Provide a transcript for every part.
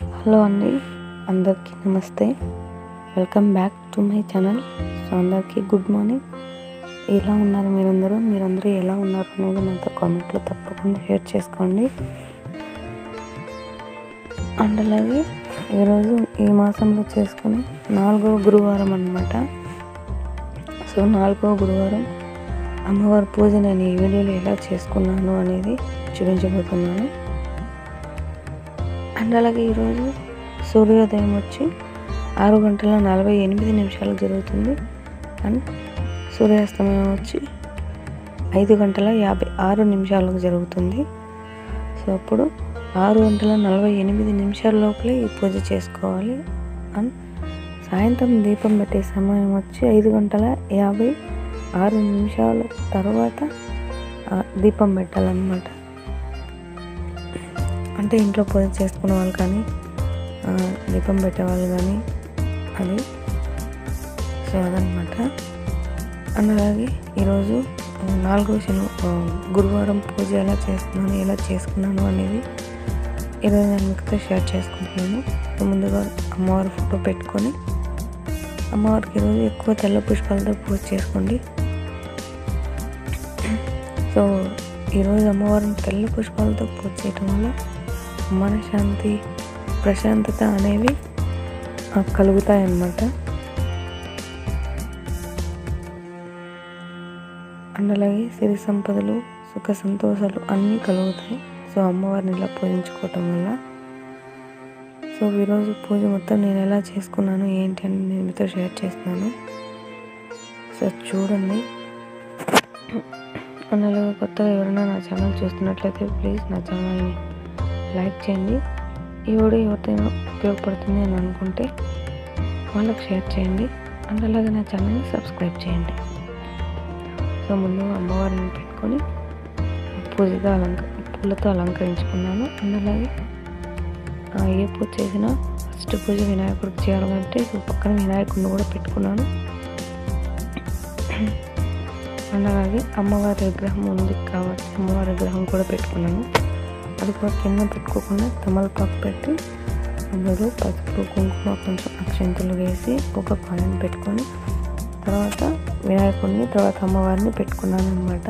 hello అండి అందరికీ నమస్తే welcome back to my channel so అందరికీ గుడ్ మార్నింగ్ ఎలా ఉన్నారు మీరందరూ మీరందరూ ఎలా ఉన్నారు అనేది నాతో కామెంట్లో తప్పకుండా షేర్ చేసుకోండి అండ్ అలాగే ఈరోజు ఈ మాసంలో చేసుకునే నాలుగవ గురువారం అన్నమాట సో నాలుగవ గురువారం అమ్మవారి పూజ నేను ఈ వీడియోలో ఎలా చేసుకున్నాను అనేది చూపించబోతున్నాను అండ్ అలాగే ఈరోజు సూర్యోదయం వచ్చి ఆరు గంటల నలభై ఎనిమిది నిమిషాలకు జరుగుతుంది అండ్ సూర్యాస్తమయం వచ్చి ఐదు గంటల యాభై ఆరు నిమిషాలకు జరుగుతుంది సో అప్పుడు ఆరు గంటల నలభై ఎనిమిది నిమిషాల లోపలే ఈ పూజ చేసుకోవాలి అండ్ సాయంత్రం దీపం పెట్టే సమయం వచ్చి ఐదు గంటల యాభై ఆరు నిమిషాల తర్వాత ఆ, దీపం పెట్టాలన్నమాట అంటే ఇంట్లో పూజ చేసుకునే వాళ్ళు కానీ ఆ, దీపం పెట్టేవాళ్ళు కానీ అది సో అదనమాట అండ్ అలాగే ఈరోజు ఆ, నాలుగో శని ఆ, గురువారం పూజ ఎలా చేస్తున్నాను ఎలా చేసుకున్నాను అనేది ఈరోజు నేను మీతో షేర్ చేసుకుంటున్నాను సో ముందుగా అమ్మవారి ఫోటో పెట్టుకొని అమ్మవారికి ఈరోజు ఎక్కువ తెల్ల పుష్పాలతో పూజ చేసుకోండి సో ఈరోజు అమ్మవారిని తెల్ల పుష్పాలతో పూజ చేయటం వల్ల మనశ్శాంతి ప్రశాంతత అనేవి ఆ, కలుగుతాయన్నమాట అండ్ అలాగే సిరి సంపదలు సుఖ సంతోషాలు అన్నీ కలుగుతాయి సో అమ్మవారిని ఇలా పూజించుకోవటం వల్ల సో ఈరోజు పూజ మొత్తం నేను ఎలా చేసుకున్నాను ఏంటి అని నేను మీతో షేర్ చేస్తున్నాను సో చూడండి అండ్ అలాగే కొత్తగా ఎవరైనా నా ఛానల్ చూస్తున్నట్లయితే ప్లీజ్ నా ఛానల్ని లైక్ చేయండి ఈ వీడియో ఎవరికైనా ఉపయోగపడుతుంది అని అనుకుంటే వాళ్ళకి షేర్ చేయండి అండ్ అలాగే నా ఛానల్ని సబ్స్క్రైబ్ చేయండి సో ముందు అమ్మవారిని పెట్టుకొని పూజతో అలంక పూలతో అలంకరించుకున్నాను అండ్ అలాగే ఆ, ఏ పూజ చేసినా ఫస్ట్ పూజ వినాయకుడికి చేయాలంటే సో పక్కన వినాయకుడిని కూడా పెట్టుకున్నాను అండ్ అలాగే అమ్మవారి విగ్రహం ఉంది కాబట్టి అమ్మవారి విగ్రహం కూడా పెట్టుకున్నాను అది కూడా కింద పెట్టుకోకుండా తమలపాకు పెట్టి అందులో పసుపు కుంకుమ కొంచెం అక్షంతలు వేసి ఒక కాయిన్ పెట్టుకొని తర్వాత వినాయకుడిని తర్వాత అమ్మవారిని పెట్టుకున్నాను అనమాట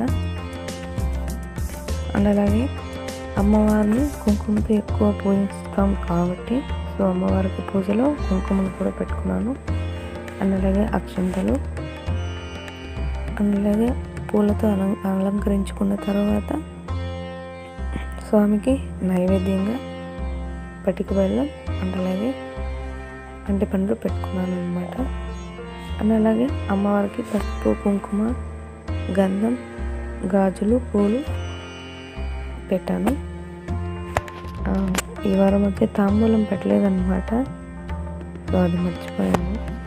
అండ్ అలాగే అమ్మవారిని కుంకుమతో ఎక్కువ పూజిస్తాం కాబట్టి సో అమ్మవారికి పూజలో కుంకుమను కూడా పెట్టుకున్నాను అండ్ అలాగే అక్షంతలు అండ్ అలాగే పూలతో అలం అలంకరించుకున్న తర్వాత స్వామికి నైవేద్యంగా పటిక బెల్లం అండ్ అలాగే అంటి పండ్లు పెట్టుకున్నాను అనమాట అండ్ అలాగే అమ్మవారికి పసుపు కుంకుమ గంధం గాజులు పూలు పెట్టాను ఆ, ఈ వారం వచ్చి తాంబూలం పెట్టలేదన్నమాట సో అది మర్చిపోయాను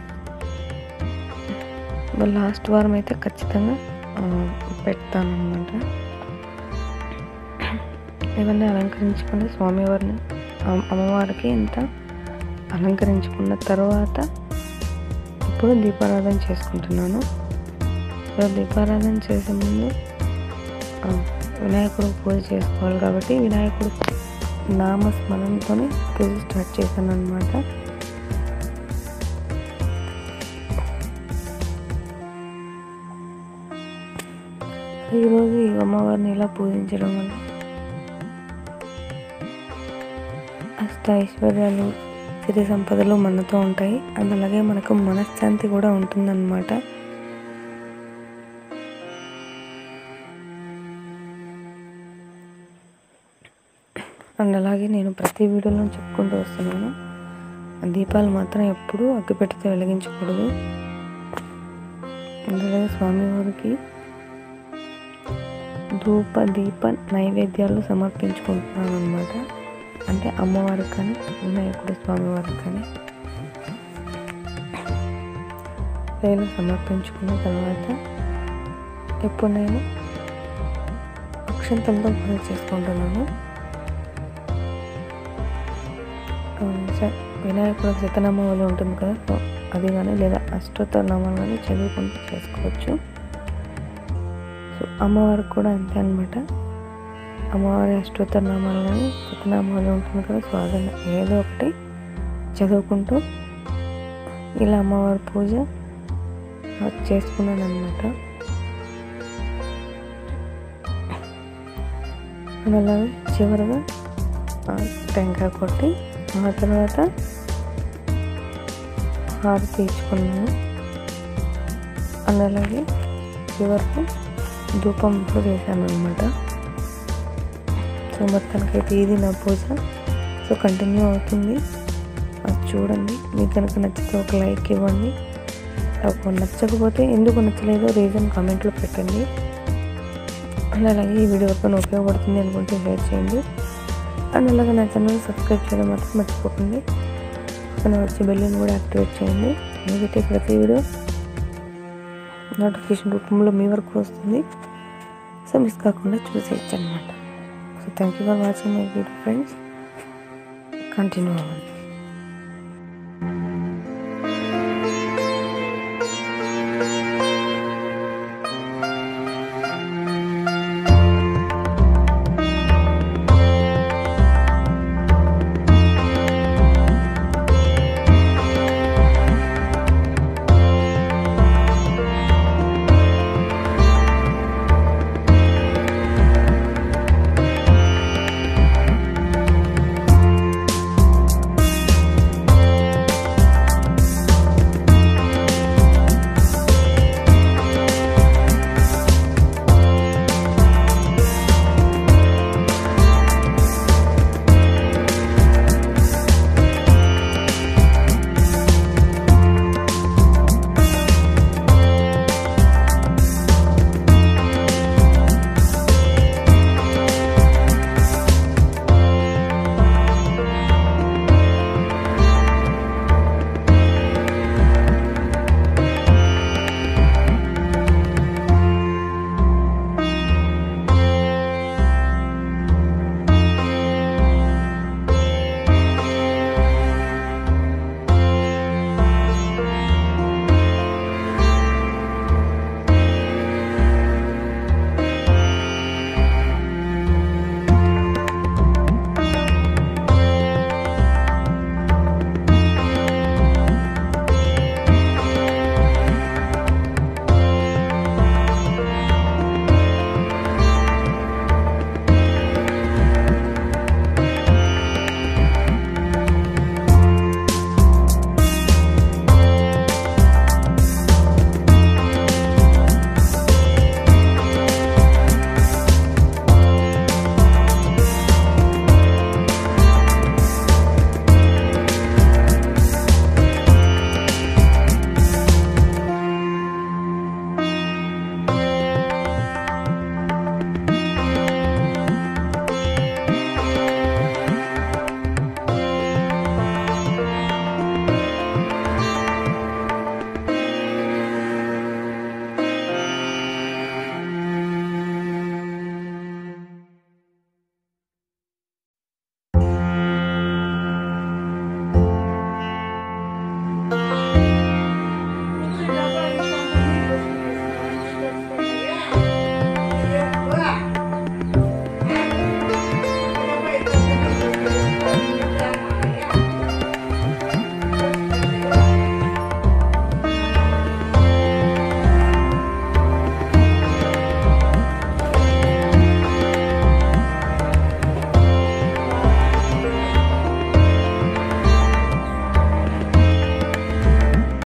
మరి లాస్ట్ వారం అయితే ఖచ్చితంగా ఆ, పెడతానన్నమాట ఇవన్నీ అలంకరించుకొని స్వామివారిని అమ్- అమ్మవారికి ఇంత అలంకరించుకున్న తర్వాత ఇప్పుడు దీపారాధన చేసుకుంటున్నాను సో దీపారాధన చేసే ముందు ఆ, వినాయకుడు పూజ చేసుకోవాలి కాబట్టి వినాయకుడు నామస్మరణతోనే పూజ స్టార్ట్ చేశాను అనమాట ఈరోజు ఈ అమ్మవారిని ఇలా పూజించడం వల్ల అష్ట ఐశ్వర్యాలు సిరి సంపదలు మనతో ఉంటాయి అండ్ అలాగే మనకు మనశ్శాంతి కూడా ఉంటుందన్నమాట అండ్ అలాగే నేను ప్రతి వీడియోలో చెప్పుకుంటూ వస్తున్నాను దీపాలు మాత్రం ఎప్పుడూ అగ్గిపెట్టెతో వెలిగించకూడదు అండ్ అలాగే స్వామివారికి ధూప దీప నైవేద్యాలు సమర్పించుకుంటున్నాను అనమాట అంటే అమ్మవారికి కానీ వినాయకుడు స్వామివారికి కానీ వేలు సమర్పించుకున్న తర్వాత ఇప్పుడు నేను అక్షంతలతో పూజ చేసుకుంటున్నాను ఆ, స- వినాయకుడు శతనామావళి ఉంటుంది కదా సో అది కానీ లేదా అష్టోత్తరనామాలు కానీ చదువుకుంటూ చేసుకోవచ్చు సో అమ్మవారికి కూడా అంతే అనమాట అమ్మవారి అష్టోత్తరనామాలు కానీ శతనామాలు ఉంటుంది కదా సో అదన్న ఏదో ఒకటి చదువుకుంటూ ఇలా అమ్మవారి పూజ చేసుకున్నాను అనమాట అలాగే చివరిగా ఆ టెంకాయ కొట్టి ఆ తర్వాత హారతి ఇచ్చుకున్నాను అండ్ అలాగే చివరకు ధూపం కూడా వేసాను అనమాట సో మొత్తానికైతే ఇది నా పూజ సో కంటిన్యూ అవుతుంది అది చూడండి మీకు కనుక నచ్చితే ఒక లైక్ ఇవ్వండి ఒక నచ్చకపోతే ఎందుకు నచ్చలేదో రీజన్ కామెంట్లో పెట్టండి అండ్ అలాగే ఈ వీడియో వరకు ఉపయోగపడుతుంది అనుకుంటే షేర్ చేయండి అండ్ అలాగే నా ఛానల్ సబ్స్క్రైబ్ చేయడం మాత్రం మర్చిపోకండి పక్కన వచ్చే బెల్లుని కూడా యాక్టివేట్ చేయండి ఎందుకంటే ప్రతి వీడియో నోటిఫికేషన్ రూపంలో మీ వరకు వస్తుంది సో మిస్ కాకుండా చూసేయచ్చు అనమాట so thank you for watching my video friends continue అవ్వండి